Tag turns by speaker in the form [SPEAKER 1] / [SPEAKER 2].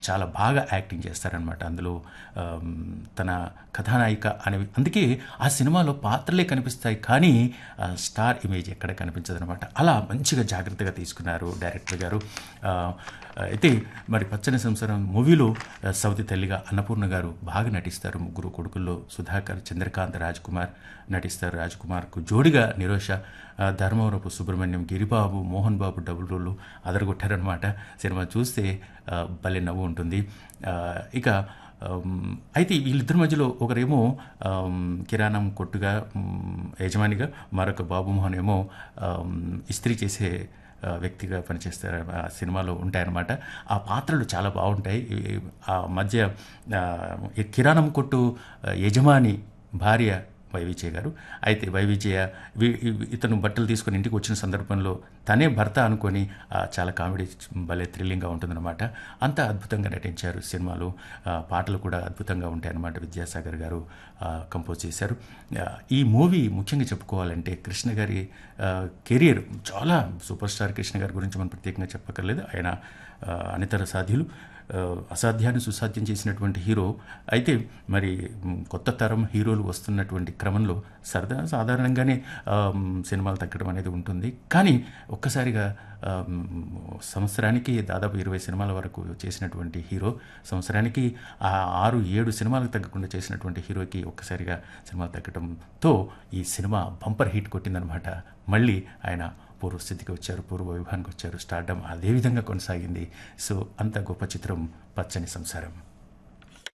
[SPEAKER 1] చాలా బాగా యాక్టింగ్ చేస్తారనమాట అందులో ఆమ్, తన కథానాయిక అనే అందుకే ఆ సినిమాలో పాత్రలే కనిపిస్తాయి కానీ ఆ, స్టార్ ఇమేజ్ ఎక్కడ కనిపించదనమాట అలా మంచిగా జాగ్రత్తగా తీసుకున్నారు డైరెక్టర్ గారు ఆ, అయితే మరి పచ్చని సంసారం మూవీలో ఆ, సవతి తల్లిగా అన్నపూర్ణ గారు బాగా నటిస్తారు ముగ్గురు కొడుకుల్లో సుధాకర్ చంద్రకాంత్ రాజ్ కుమార్ నటిస్తారు రాజ్ కుమార్కు జోడిగా నిరోష ఆ, ధర్మవరపు సుబ్రహ్మణ్యం గిరిబాబు మోహన్ బాబు డబుల్ రోళ్ళు అదరగొట్టారనమాట సినిమా చూస్తే ఆ, భలే నవ్వు ఉంటుంది ఆ, ఇక ఆమ్, అయితే వీళ్ళిద్దరి మధ్యలో ఒకరేమో ఆమ్, కిరాణం కొట్టుగా మ్, యజమానిగా మరొక బాబుమోహన్ ఏమో ఆమ్, ఇస్త్రీ చేసే ఆ, వ్యక్తిగా పనిచేస్తారు ఆ సినిమాలో ఉంటాయన్నమాట ఆ పాత్రలు చాలా బాగుంటాయి ఈ- ఆ మధ్య ఆ, ఈ కిరాణం కొట్టు ఆ, యజమాని భార్య వైవిజయ గారు అయితే వైవిజయ వి- ఇ- ఇతను బట్టలు తీసుకొని ఇంటికి వచ్చిన సందర్భంలో తనే భర్త అనుకొని ఆ, చాలా కామెడీ భలే థ్రిల్లింగ్గా ఉంటుందన్నమాట అంత అద్భుతంగా నటించారు సినిమాలో ఆ, పాటలు కూడా అద్భుతంగా ఉంటాయన్నమాట విద్యాసాగర్ గారు ఆ, కంపోజ్ చేశారు ఆ, ఈ మూవీ ముఖ్యంగా చెప్పుకోవాలంటే కృష్ణ గారి ఆ, కెరియర్ చాలా సూపర్ స్టార్ కృష్ణ గారి గురించి మనం ప్రత్యేకంగా చెప్పక్కర్లేదు ఆయన ఆ, అనితర సాధ్యులు ఆ, అసాధ్యాన్ని సుసాధ్యం చేసినటువంటి హీరో అయితే మరి మ్, కొత్త తరం హీరోలు వస్తున్నటువంటి క్రమంలో సరదా సాధారణంగానే ఆ, మ్, సినిమాలు తగ్గడం అనేది ఉంటుంది కానీ ఒక్కసారిగా ఆ, మ్, సంవత్సరానికి దాదాపు ఇరవై సినిమాల వరకు చేసినటువంటి హీరో సంవత్సరానికి ఆ ఆరు ఏడు సినిమాలకు తగ్గకుండా చేసినటువంటి హీరోకి ఒక్కసారిగా సినిమాలు తగ్గడంతో ఈ సినిమా బంపర్ హిట్ కొట్టిందనమాట మళ్ళీ ఆయన పూర్వస్థితికి వచ్చారు పూర్వ వైభవానికి వచ్చారు స్టార్డమ్ అదే విధంగా కొనసాగింది సో అంత గొప్ప చిత్రం పచ్చని సంసారం